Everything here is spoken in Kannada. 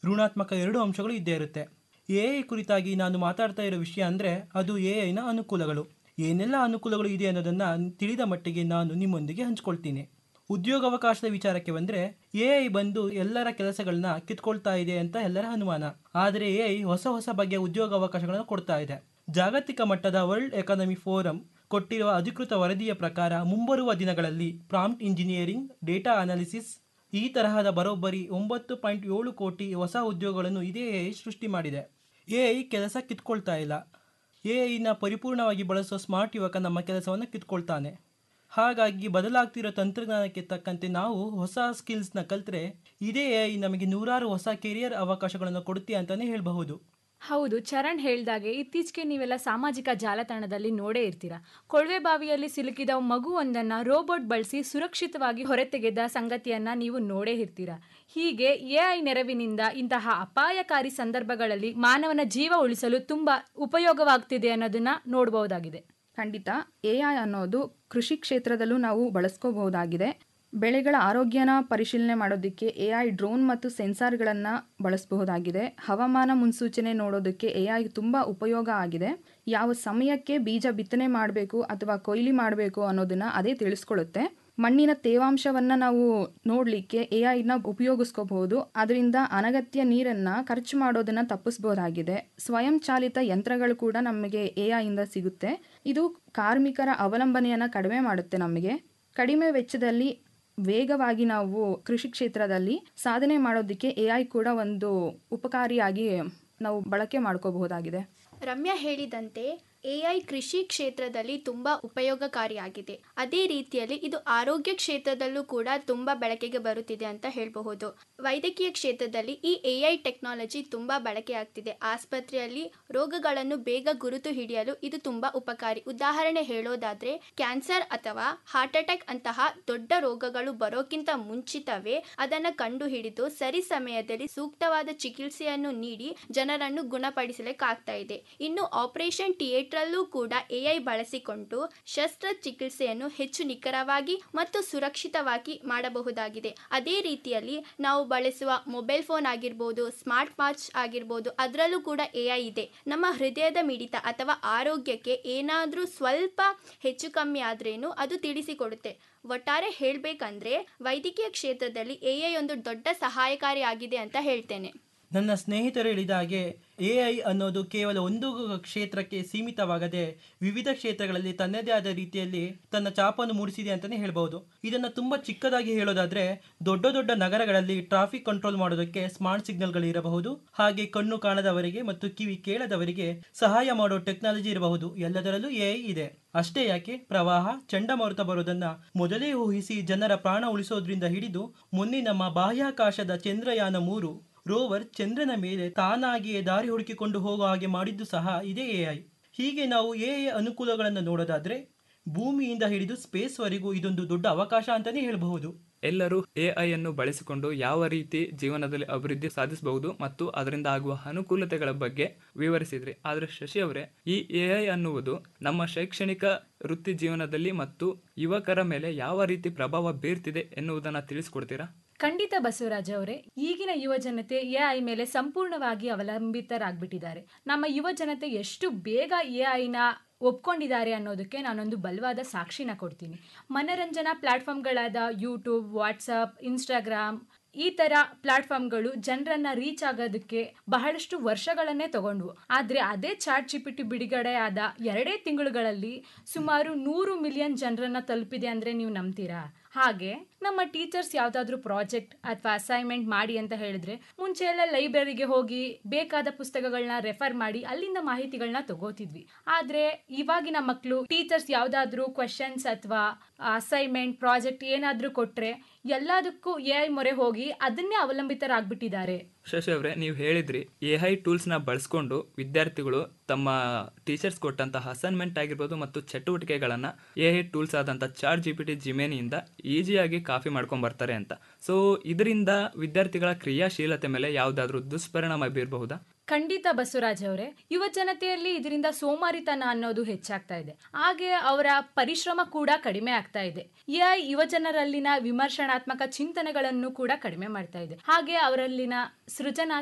ಋಣಾತ್ಮಕ ಎರಡು ಅಂಶಗಳು ಇದ್ದೇ ಇರುತ್ತೆ ಎ ಐ ಕುರಿತಾಗಿ ನಾನು ಮಾತಾಡ್ತಾ ಇರೋ ವಿಷಯ ಅಂದರೆ ಅದು ಎ ಐನ ಅನುಕೂಲಗಳು ಏನೆಲ್ಲ ಅನುಕೂಲಗಳು ಇದೆ ಅನ್ನೋದನ್ನು ತಿಳಿದ ಮಟ್ಟಿಗೆ ನಾನು ನಿಮ್ಮೊಂದಿಗೆ ಹಂಚ್ಕೊಳ್ತೀನಿ ಉದ್ಯೋಗಾವಕಾಶದ ವಿಚಾರಕ್ಕೆ ಬಂದರೆ ಎ ಐ ಬಂದು ಎಲ್ಲರ ಕೆಲಸಗಳನ್ನ ಕಿತ್ಕೊಳ್ತಾ ಇದೆ ಅಂತ ಎಲ್ಲರ ಅನುಮಾನ ಆದರೆ ಎ ಐ ಹೊಸ ಹೊಸ ಬಗೆಯ ಉದ್ಯೋಗಾವಕಾಶಗಳನ್ನು ಕೊಡ್ತಾ ಇದೆ ಜಾಗತಿಕ ಮಟ್ಟದ ವರ್ಲ್ಡ್ ಎಕಾನಮಿ ಫೋರಂ ಕೊಟ್ಟಿರುವ ಅಧಿಕೃತ ವರದಿಯ ಪ್ರಕಾರ ಮುಂಬರುವ ದಿನಗಳಲ್ಲಿ ಪ್ರಾಂಪ್ಟ್ ಇಂಜಿನಿಯರಿಂಗ್ ಡೇಟಾ ಅನಾಲಿಸಿಸ್ ಈ ತರಹದ ಬರೋಬ್ಬರಿ ಒಂಬತ್ತು ಪಾಯಿಂಟ್ ಏಳು ಕೋಟಿ ಹೊಸ ಉದ್ಯೋಗಗಳನ್ನು ಇದೇ ಎ ಐ ಸೃಷ್ಟಿ ಮಾಡಿದೆ ಎ ಐ ಕೆಲಸ ಕಿತ್ಕೊಳ್ತಾ ಇಲ್ಲ ಎ ಐನ ಪರಿಪೂರ್ಣವಾಗಿ ಬಳಸೋ ಸ್ಮಾರ್ಟ್ ಯುವಕ ನಮ್ಮ ಕೆಲಸವನ್ನು ಕಿತ್ಕೊಳ್ತಾನೆ ಹಾಗಾಗಿ ಬದಲಾಗ್ತಿರೋ ತಂತ್ರಜ್ಞಾನಕ್ಕೆ ತಕ್ಕಂತೆ ನಾವು ಹೊಸ ಸ್ಕಿಲ್ಸ್ನ ಕಲಿತ್ರೆ ಇದೇ ಎ ಐ ನಮಗೆ ನೂರಾರು ಹೊಸ ಕೆರಿಯರ್ ಅವಕಾಶಗಳನ್ನು ಕೊಡುತ್ತೆ ಅಂತಲೇ ಹೇಳಬಹುದು ಹೌದು ಚರಣ್ ಹೇಳ್ದಾಗೆ ಇತ್ತೀಚೆಗೆ ನೀವೆಲ್ಲ ಸಾಮಾಜಿಕ ಜಾಲತಾಣದಲ್ಲಿ ನೋಡೇ ಇರ್ತೀರಾ ಕೊಳವೆ ಬಾವಿಯಲ್ಲಿ ಸಿಲುಕಿದ ಮಗುವೊಂದನ್ನ ರೋಬೋಟ್ ಬಳಸಿ ಸುರಕ್ಷಿತವಾಗಿ ಹೊರತೆಗೆದ ಸಂಗತಿಯನ್ನ ನೀವು ನೋಡೇ ಇರ್ತೀರಾ ಹೀಗೆ ಎಐ ನೆರವಿನಿಂದ ಇಂತಹ ಅಪಾಯಕಾರಿ ಸಂದರ್ಭಗಳಲ್ಲಿ ಮಾನವನ ಜೀವ ಉಳಿಸಲು ತುಂಬಾ ಉಪಯೋಗವಾಗ್ತಿದೆ ಅನ್ನೋದನ್ನ ನೋಡಬಹುದಾಗಿದೆ ಖಂಡಿತ ಎ ಐ ಅನ್ನೋದು ಕೃಷಿ ಕ್ಷೇತ್ರದಲ್ಲೂ ನಾವು ಬಳಸ್ಕೋಬಹುದಾಗಿದೆ ಬೆಳೆಗಳ ಆರೋಗ್ಯನ ಪರಿಶೀಲನೆ ಮಾಡೋದಕ್ಕೆ ಎ ಐ ಡ್ರೋನ್ ಮತ್ತು ಸೆನ್ಸಾರ್ಗಳನ್ನು ಬಳಸಬಹುದಾಗಿದೆ ಹವಾಮಾನ ಮುನ್ಸೂಚನೆ ನೋಡೋದಕ್ಕೆ ಎ ಐ ತುಂಬ ಉಪಯೋಗ ಆಗಿದೆ ಯಾವ ಸಮಯಕ್ಕೆ ಬೀಜ ಬಿತ್ತನೆ ಮಾಡಬೇಕು ಅಥವಾ ಕೊಯ್ಲಿ ಮಾಡಬೇಕು ಅನ್ನೋದನ್ನ ಅದೇ ತಿಳಿಸ್ಕೊಳ್ಳುತ್ತೆ ಮಣ್ಣಿನ ತೇವಾಂಶವನ್ನು ನಾವು ನೋಡಲಿಕ್ಕೆ ಎ ಐನ ಉಪಯೋಗಿಸ್ಕೋಬಹುದು ಅದರಿಂದ ಅನಗತ್ಯ ನೀರನ್ನು ಖರ್ಚು ಮಾಡೋದನ್ನ ತಪ್ಪಿಸಬಹುದಾಗಿದೆ ಸ್ವಯಂ ಚಾಲಿತ ಯಂತ್ರಗಳು ಕೂಡ ನಮಗೆ ಎ ಐಯಿಂದ ಸಿಗುತ್ತೆ ಇದು ಕಾರ್ಮಿಕರ ಅವಲಂಬನೆಯನ್ನು ಕಡಿಮೆ ಮಾಡುತ್ತೆ ನಮಗೆ ಕಡಿಮೆ ವೆಚ್ಚದಲ್ಲಿ ವೇಗವಾಗಿ ನಾವು ಕೃಷಿ ಕ್ಷೇತ್ರದಲ್ಲಿ ಸಾಧನೆ ಮಾಡೋದಕ್ಕೆ ಎ ಐ ಕೂಡ ಒಂದು ಉಪಕಾರಿಯಾಗಿ ನಾವು ಬಳಕೆ ಮಾಡ್ಕೋಬಹುದಾಗಿದೆ ರಮ್ಯಾ ಹೇಳಿದಂತೆ ಎಐ ಕೃಷಿ ಕ್ಷೇತ್ರದಲ್ಲಿ ತುಂಬ ಉಪಯೋಗಕಾರಿಯಾಗಿದೆ ಅದೇ ರೀತಿಯಲ್ಲಿ ಇದು ಆರೋಗ್ಯ ಕ್ಷೇತ್ರದಲ್ಲೂ ಕೂಡ ತುಂಬ ಬೆಳಕಿಗೆ ಬರುತ್ತಿದೆ ಅಂತ ಹೇಳಬಹುದು ವೈದ್ಯಕೀಯ ಕ್ಷೇತ್ರದಲ್ಲಿ ಈ ಎಐ ಟೆಕ್ನಾಲಜಿ ತುಂಬ ಬಳಕೆ ಆಗ್ತಿದೆ ಆಸ್ಪತ್ರೆಯಲ್ಲಿ ರೋಗಗಳನ್ನು ಬೇಗ ಗುರುತು ಹಿಡಿಯಲು ಇದು ತುಂಬ ಉಪಕಾರಿ ಉದಾಹರಣೆ ಹೇಳೋದಾದ್ರೆ ಕ್ಯಾನ್ಸರ್ ಅಥವಾ ಹಾರ್ಟ್ ಅಟ್ಯಾಕ್ ಅಂತಹ ದೊಡ್ಡ ರೋಗಗಳು ಬರೋಕ್ಕಿಂತ ಮುಂಚಿತವೇ ಅದನ್ನು ಕಂಡು ಹಿಡಿದು ಸರಿ ಸಮಯದಲ್ಲಿ ಸೂಕ್ತವಾದ ಚಿಕಿತ್ಸೆಯನ್ನು ನೀಡಿ ಜನರನ್ನು ಗುಣಪಡಿಸಲಿಕ್ಕಾಗ್ತಾ ಇದೆ ಇನ್ನು ಆಪರೇಷನ್ ಥಿಯೇಟ್ರಲ್ಲೂ ಕೂಡ ಎಐ ಬಳಸಿಕೊಂಡು ಶಸ್ತ್ರಚಿಕಿತ್ಸೆಯನ್ನು ಹೆಚ್ಚು ನಿಖರವಾಗಿ ಮತ್ತು ಸುರಕ್ಷಿತವಾಗಿ ಮಾಡಬಹುದಾಗಿದೆ ಅದೇ ರೀತಿಯಲ್ಲಿ ನಾವು ಬಳಸುವ ಮೊಬೈಲ್ ಫೋನ್ ಆಗಿರ್ಬೋದು ಸ್ಮಾರ್ಟ್ ವಾಚ್ ಆಗಿರ್ಬೋದು ಅದರಲ್ಲೂ ಕೂಡ ಎಐ ಇದೆ ನಮ್ಮ ಹೃದಯದ ಮಿಡಿತ ಅಥವಾ ಆರೋಗ್ಯಕ್ಕೆ ಏನಾದರೂ ಸ್ವಲ್ಪ ಹೆಚ್ಚು ಕಮ್ಮಿ ಆದ್ರೇನು ಅದು ತಿಳಿಸಿಕೊಡುತ್ತೆ ಒಟ್ಟಾರೆ ಹೇಳಬೇಕಂದ್ರೆ ವೈದ್ಯಕೀಯ ಕ್ಷೇತ್ರದಲ್ಲಿ ಎಐ ಒಂದು ದೊಡ್ಡ ಸಹಾಯಕಾರಿಯಾಗಿದೆ ಅಂತ ಹೇಳ್ತೇನೆ ನನ್ನ ಸ್ನೇಹಿತರು ಹೇಳಿದ ಹಾಗೆ ಎ ಐ ಅನ್ನೋದು ಕೇವಲ ಒಂದು ಕ್ಷೇತ್ರಕ್ಕೆ ಸೀಮಿತವಾಗದೆ ವಿವಿಧ ಕ್ಷೇತ್ರಗಳಲ್ಲಿ ತನ್ನದೇ ಆದ ರೀತಿಯಲ್ಲಿ ತನ್ನ ಚಾಪನ್ನು ಮೂಡಿಸಿದೆ ಅಂತಲೇ ಹೇಳ್ಬೋದು ಇದನ್ನು ತುಂಬ ಚಿಕ್ಕದಾಗಿ ಹೇಳೋದಾದ್ರೆ ದೊಡ್ಡ ದೊಡ್ಡ ನಗರಗಳಲ್ಲಿ ಟ್ರಾಫಿಕ್ ಕಂಟ್ರೋಲ್ ಮಾಡೋದಕ್ಕೆ ಸ್ಮಾರ್ಟ್ ಸಿಗ್ನಲ್ಗಳು ಇರಬಹುದು ಹಾಗೆ ಕಣ್ಣು ಕಾಣದವರಿಗೆ ಮತ್ತು ಕಿವಿ ಕೇಳದವರಿಗೆ ಸಹಾಯ ಮಾಡೋ ಟೆಕ್ನಾಲಜಿ ಇರಬಹುದು ಎಲ್ಲದರಲ್ಲೂ ಎ ಐ ಇದೆ ಅಷ್ಟೇ ಯಾಕೆ ಪ್ರವಾಹ ಚಂಡಮಾರುತ ಬರೋದನ್ನ ಮೊದಲೇ ಊಹಿಸಿ ಜನರ ಪ್ರಾಣ ಉಳಿಸೋದ್ರಿಂದ ಹಿಡಿದು ಮೊನ್ನೆ ನಮ್ಮ ಬಾಹ್ಯಾಕಾಶದ ಚಂದ್ರಯಾನ ಮೂರು ರೋವರ್ ಚಂದ್ರನ ಮೇಲೆ ತಾನಾಗಿಯೇ ದಾರಿ ಹುಡುಕಿಕೊಂಡು ಹೋಗೋ ಹಾಗೆ ಮಾಡಿದ್ದು ಸಹ ಇದೇ ಎ ಐ ಹೀಗೆ ನಾವು ಎ ಐ ಅನುಕೂಲಗಳನ್ನು ನೋಡೋದಾದ್ರೆ ಭೂಮಿಯಿಂದ ಹಿಡಿದು ಸ್ಪೇಸ್ವರೆಗೂ ಇದೊಂದು ದೊಡ್ಡ ಅವಕಾಶ ಅಂತಲೇ ಹೇಳಬಹುದು ಎಲ್ಲರೂ ಎಐ ಅನ್ನು ಬಳಸಿಕೊಂಡು ಯಾವ ರೀತಿ ಜೀವನದಲ್ಲಿ ಅಭಿವೃದ್ಧಿ ಸಾಧಿಸಬಹುದು ಮತ್ತು ಅದರಿಂದ ಆಗುವ ಅನುಕೂಲತೆಗಳ ಬಗ್ಗೆ ವಿವರಿಸಿದ್ರಿ ಆದರೆ ಶಶಿ ಅವರೇ ಈ ಎಐ ಅನ್ನುವುದು ನಮ್ಮ ಶೈಕ್ಷಣಿಕ ವೃತ್ತಿ ಜೀವನದಲ್ಲಿ ಮತ್ತು ಯುವಕರ ಮೇಲೆ ಯಾವ ರೀತಿ ಪ್ರಭಾವ ಬೀರ್ತಿದೆ ಎನ್ನುವುದನ್ನು ತಿಳಿಸ್ಕೊಡ್ತೀರಾ ಖಂಡಿತ ಬಸವರಾಜ್ ಅವರೇ ಈಗಿನ ಯುವ ಜನತೆ ಎಐ ಮೇಲೆ ಸಂಪೂರ್ಣವಾಗಿ ಅವಲಂಬಿತರಾಗ್ಬಿಟ್ಟಿದ್ದಾರೆ ನಮ್ಮ ಯುವ ಜನತೆ ಎಷ್ಟು ಬೇಗ ಎಐನ ಒಪ್ಕೊಂಡಿದ್ದಾರೆ ಅನ್ನೋದಕ್ಕೆ ನಾನೊಂದು ಬಲವಾದ ಸಾಕ್ಷಿನ ಕೊಡ್ತೀನಿ ಮನರಂಜನಾ ಪ್ಲಾಟ್ಫಾರ್ಮ್ಗಳಾದ ಯೂಟ್ಯೂಬ್ ವಾಟ್ಸಪ್ ಇನ್ಸ್ಟಾಗ್ರಾಮ್ ಈ ಥರ ಪ್ಲಾಟ್ಫಾರ್ಮ್ಗಳು ಜನರನ್ನ ರೀಚ್ ಆಗೋದಕ್ಕೆ ಬಹಳಷ್ಟು ವರ್ಷಗಳನ್ನೇ ತಗೊಂಡ್ವು ಆದರೆ ಅದೇ ಚಾಟ್ ಜಿಪಿಟಿ ಬಿಡುಗಡೆ ಆದ ಎರಡೇ ತಿಂಗಳುಗಳಲ್ಲಿ ಸುಮಾರು ನೂರು ಮಿಲಿಯನ್ ಜನರನ್ನ ತಲುಪಿದೆ ಅಂದರೆ ನೀವು ನಂಬ್ತೀರಾ ಹಾಗೆ ನಮ್ಮ ಟೀಚರ್ಸ್ ಯಾವುದಾದ್ರೂ ಪ್ರಾಜೆಕ್ಟ್ ಅಥವಾ ಅಸೈನ್ಮೆಂಟ್ ಮಾಡಿ ಅಂತ ಹೇಳಿದ್ರೆ ಮುಂಚೆ ಎಲ್ಲ ಲೈಬ್ರರಿಗೆ ಹೋಗಿ ಬೇಕಾದ ಪುಸ್ತಕಗಳನ್ನ ರೆಫರ್ ಮಾಡಿ ಅಲ್ಲಿಂದ ಮಾಹಿತಿಗಳನ್ನ ತಗೋತಿದ್ವಿ ಆದರೆ ಇವಾಗಿನ ಮಕ್ಕಳು ಟೀಚರ್ಸ್ ಯಾವುದಾದ್ರೂ ಕ್ವೆಶನ್ಸ್ ಅಥವಾ ಅಸೈನ್ಮೆಂಟ್ ಪ್ರಾಜೆಕ್ಟ್ ಏನಾದರೂ ಕೊಟ್ಟರೆ ಎಲ್ಲದಕ್ಕೂ ಎ ಐ ಮೊರೆ ಹೋಗಿ ಅದನ್ನೇ ಅವಲಂಬಿತರಾಗ್ಬಿಟ್ಟಿದ್ದಾರೆ ಶಶಿ ಅವರೇ ನೀವು ಹೇಳಿದ್ರಿ ಎ ಐ ಟೂಲ್ಸ್ನ ಬಳಸ್ಕೊಂಡು ವಿದ್ಯಾರ್ಥಿಗಳು ತಮ್ಮ ಟೀಚರ್ಸ್ ಕೊಟ್ಟಂತಹ ಅಸೈನ್ಮೆಂಟ್ ಆಗಿರ್ಬೋದು ಮತ್ತು ಚಟುವಟಿಕೆಗಳನ್ನು ಎ ಐ ಟೂಲ್ಸ್ ಆದಂಥ ಚಾರ್ಟ್ ಜಿ ಪಿ ಟಿ ಜಿಮೇನಿಯಿಂದ ಈಸಿಯಾಗಿ ಕಾಫಿ ಮಾಡ್ಕೊಂಡು ಬರ್ತಾರೆ ಅಂತ ಸೊ ಇದರಿಂದ ವಿದ್ಯಾರ್ಥಿಗಳ ಕ್ರಿಯಾಶೀಲತೆ ಮೇಲೆ ಯಾವುದಾದ್ರೂ ದುಷ್ಪರಿಣಾಮ ಬೀರಬಹುದಾ ಖಂಡಿತ ಬಸವರಾಜ್ ಅವರೇ ಯುವ ಜನತೆಯಲ್ಲಿ ಇದರಿಂದ ಸೋಮಾರಿತನ ಅನ್ನೋದು ಹೆಚ್ಚಾಗ್ತಾ ಇದೆ ಹಾಗೆ ಅವರ ಪರಿಶ್ರಮ ಕೂಡ ಕಡಿಮೆ ಆಗ್ತಾ ಇದೆ ಎಐ ಯುವ ಜನರಲ್ಲಿನ ವಿಮರ್ಶನಾತ್ಮಕ ಚಿಂತನೆಗಳನ್ನು ಕೂಡ ಕಡಿಮೆ ಮಾಡ್ತಾ ಇದೆ ಹಾಗೆ ಅವರಲ್ಲಿನ ಸೃಜನಾ